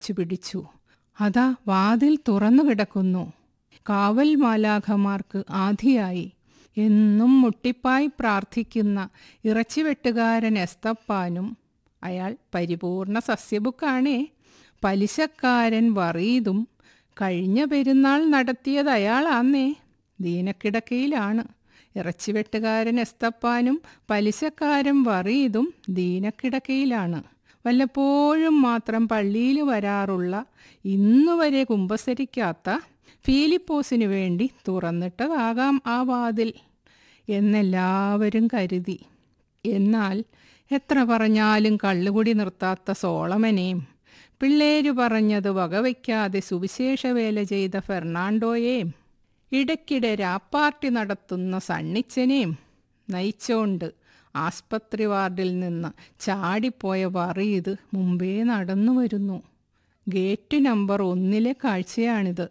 പിടിച്ചു അതാ വാതിൽ തുറന്നു കിടക്കുന്നു കാവൽ മാലാഖമാർക്ക് ആധിയായി എന്നും മുട്ടിപ്പായി പ്രാർത്ഥിക്കുന്ന ഇറച്ചിവെട്ടുകാരൻ എസ്തപ്പാനും അയാൾ പരിപൂർണ സസ്യബുക്കാണേ പലിശക്കാരൻ വറീതും കഴിഞ്ഞ പെരുന്നാൾ നടത്തിയത് അയാളാന്നേ ദീനക്കിടക്കയിലാണ് ഇറച്ചിവെട്ടുകാരൻ എസ്തപ്പാനും പലിശക്കാരൻ വറീതും ദീനക്കിടക്കയിലാണ് വല്ലപ്പോഴും മാത്രം പള്ളിയിൽ വരാറുള്ള ഇന്നുവരെ കുമ്പസരിക്കാത്ത ഫീലിപ്പോസിനു വേണ്ടി തുറന്നിട്ടതാകാം ആ വാതിൽ എന്നെല്ലാവരും കരുതി എന്നാൽ എത്ര പറഞ്ഞാലും കള്ളുകുടി നിർത്താത്ത സോളമനെയും പിള്ളേര് പറഞ്ഞത് വകവയ്ക്കാതെ സുവിശേഷ വേല ചെയ്ത ഫെർണാണ്ടോയെയും ഇടയ്ക്കിടെ രാപ്പാർട്ടി നടത്തുന്ന സണ്ണിച്ചനെയും നയിച്ചോണ്ട് ആസ്പത്രി വാർഡിൽ നിന്ന് ചാടിപ്പോയ വറീത് മുമ്പേ നടന്നു വരുന്നു ഗേറ്റ് നമ്പർ ഒന്നിലെ കാഴ്ചയാണിത്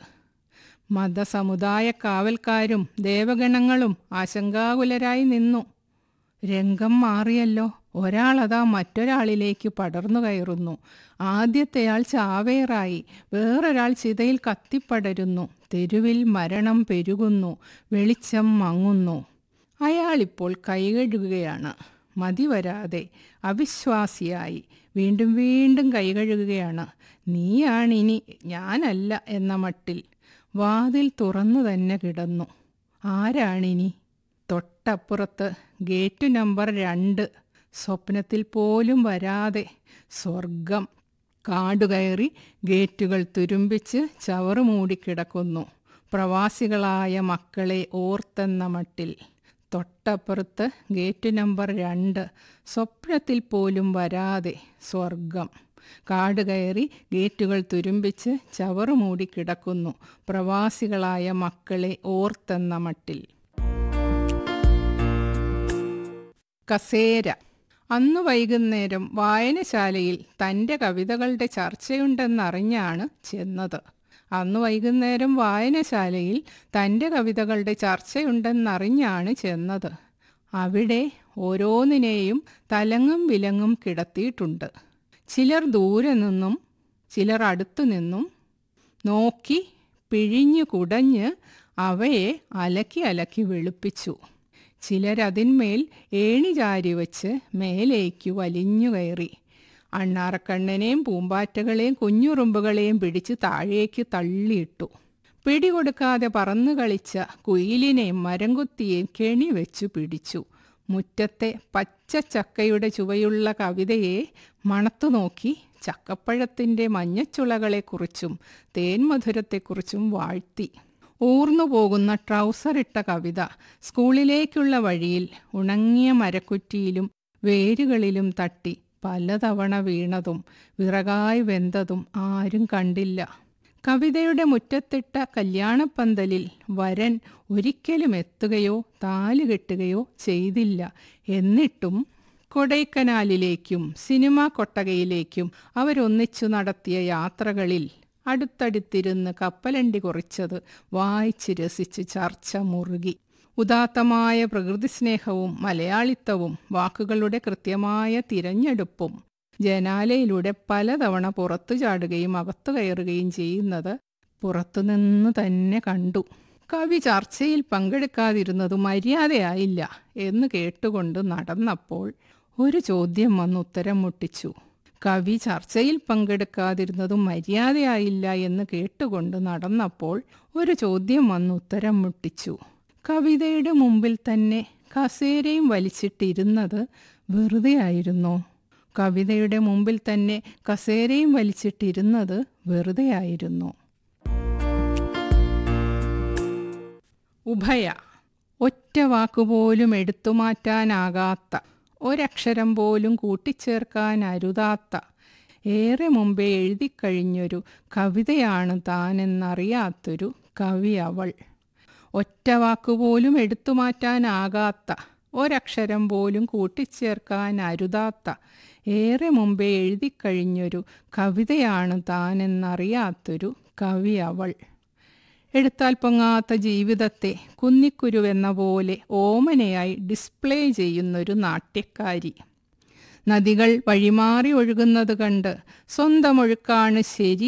മതസമുദായ കാവൽക്കാരും ദേവഗണങ്ങളും ആശങ്കാകുലരായി നിന്നു രംഗം മാറിയല്ലോ ഒരാളതാ മറ്റൊരാളിലേക്ക് പടർന്നു കയറുന്നു ആദ്യത്തെയാൾ ചാവേറായി വേറൊരാൾ ചിതയിൽ കത്തിപ്പടരുന്നു തെരുവിൽ മരണം പെരുകുന്നു വെളിച്ചം മങ്ങുന്നു അയാളിപ്പോൾ കൈകഴുകുകയാണ് മതി വരാതെ അവിശ്വാസിയായി വീണ്ടും വീണ്ടും കൈകഴുകുകയാണ് നീയാണിനി ഞാനല്ല എന്ന മട്ടിൽ വാതിൽ തുറന്നു തന്നെ കിടന്നു ആരാണിനി തൊട്ടപ്പുറത്ത് ഗേറ്റ് നമ്പർ രണ്ട് സ്വപ്നത്തിൽ പോലും വരാതെ സ്വർഗം കാടുകയറി ഗേറ്റുകൾ തുരുമ്പിച്ച് ചവറ് മൂടിക്കിടക്കുന്നു പ്രവാസികളായ മക്കളെ ഓർത്തെന്ന മട്ടിൽ തൊട്ടപ്പുറത്ത് ഗേറ്റ് നമ്പർ രണ്ട് സ്വപ്നത്തിൽ പോലും വരാതെ സ്വർഗം കാട് കയറി ഗേറ്റുകൾ തുരുമ്പിച്ച് ചവറ് മൂടിക്കിടക്കുന്നു പ്രവാസികളായ മക്കളെ ഓർത്തെന്ന മട്ടിൽ കസേര അന്നു വൈകുന്നേരം വായനശാലയിൽ തൻ്റെ കവിതകളുടെ ചർച്ചയുണ്ടെന്നറിഞ്ഞാണ് ചെന്നത് അന്ന് വൈകുന്നേരം വായനശാലയിൽ തൻ്റെ കവിതകളുടെ ചർച്ചയുണ്ടെന്നറിഞ്ഞാണ് ചെന്നത് അവിടെ ഓരോന്നിനെയും തലങ്ങും വിലങ്ങും കിടത്തിയിട്ടുണ്ട് ചിലർ ദൂരെ നിന്നും ചിലർ അടുത്തു നിന്നും നോക്കി പിഴിഞ്ഞു കുടഞ്ഞ് അവയെ അലക്കി അലക്കി വെളുപ്പിച്ചു ചിലരതിന്മേൽ ഏണി ചാരി വച്ച് മേലേക്ക് വലിഞ്ഞു കയറി അണ്ണാറക്കണ്ണനെയും പൂമ്പാറ്റകളെയും കുഞ്ഞുറുമ്പുകളെയും പിടിച്ച് താഴേക്ക് തള്ളിയിട്ടു പിടികൊടുക്കാതെ പറന്നു കളിച്ച കുയിലിനെയും മരംകുത്തിയെയും കെണി വെച്ചു പിടിച്ചു മുറ്റത്തെ പച്ച ചക്കയുടെ ചുവയുള്ള കവിതയെ മണത്തു നോക്കി ചക്കപ്പഴത്തിൻ്റെ മഞ്ഞച്ചുളകളെക്കുറിച്ചും തേൻമധുരത്തെക്കുറിച്ചും വാഴ്ത്തി ഊർന്നു പോകുന്ന ട്രൗസർ ഇട്ട കവിത സ്കൂളിലേക്കുള്ള വഴിയിൽ ഉണങ്ങിയ മരക്കുറ്റിയിലും വേരുകളിലും തട്ടി പലതവണ വീണതും വിറകായി വെന്തതും ആരും കണ്ടില്ല കവിതയുടെ മുറ്റത്തിട്ട കല്യാണപ്പന്തലിൽ വരൻ ഒരിക്കലും എത്തുകയോ താലി കെട്ടുകയോ ചെയ്തില്ല എന്നിട്ടും കൊടൈക്കനാലിലേക്കും സിനിമാ കൊട്ടകയിലേക്കും അവരൊന്നിച്ചു നടത്തിയ യാത്രകളിൽ അടുത്തടുത്തിരുന്ന് കപ്പലണ്ടി കുറിച്ചത് വായിച്ച് രസിച്ച് ചർച്ച മുറുകി ഉദാത്തമായ പ്രകൃതിസ്നേഹവും മലയാളിത്തവും വാക്കുകളുടെ കൃത്യമായ തിരഞ്ഞെടുപ്പും ജനാലയിലൂടെ പലതവണ പുറത്തു ചാടുകയും അകത്തു കയറുകയും ചെയ്യുന്നത് പുറത്തുനിന്ന് തന്നെ കണ്ടു കവി ചർച്ചയിൽ പങ്കെടുക്കാതിരുന്നത് മര്യാദയായില്ല എന്ന് കേട്ടുകൊണ്ട് നടന്നപ്പോൾ ഒരു ചോദ്യം വന്ന് ഉത്തരം മുട്ടിച്ചു കവി ചർച്ചയിൽ പങ്കെടുക്കാതിരുന്നതും മര്യാദയായില്ല എന്ന് കേട്ടുകൊണ്ട് നടന്നപ്പോൾ ഒരു ചോദ്യം വന്ന് ഉത്തരം മുട്ടിച്ചു കവിതയുടെ മുമ്പിൽ തന്നെ കസേരയും വലിച്ചിട്ടിരുന്നത് വെറുതെ ആയിരുന്നോ കവിതയുടെ മുമ്പിൽ തന്നെ കസേരയും വലിച്ചിട്ടിരുന്നത് വെറുതെ ആയിരുന്നു ഉഭയ ഒറ്റ വാക്കുപോലും എടുത്തുമാറ്റാനാകാത്ത ഒരക്ഷരം പോലും കൂട്ടിച്ചേർക്കാൻ അരുതാത്ത ഏറെ മുമ്പേ എഴുതിക്കഴിഞ്ഞൊരു കവിതയാണ് താനെന്നറിയാത്തൊരു കവി അവൾ ഒറ്റ വാക്കുപോലും എടുത്തുമാറ്റാനാകാത്ത ഒരക്ഷരം പോലും കൂട്ടിച്ചേർക്കാൻ അരുതാത്ത ഏറെ മുമ്പേ എഴുതിക്കഴിഞ്ഞൊരു കവിതയാണ് താനെന്നറിയാത്തൊരു കവി അവൾ എടുത്താൽ പൊങ്ങാത്ത ജീവിതത്തെ കുന്നിക്കുരുവെന്ന പോലെ ഓമനയായി ഡിസ്പ്ലേ ചെയ്യുന്നൊരു നാട്യക്കാരി നദികൾ വഴിമാറി ഒഴുകുന്നത് കണ്ട് സ്വന്തം ഒഴുക്കാണ് ശരി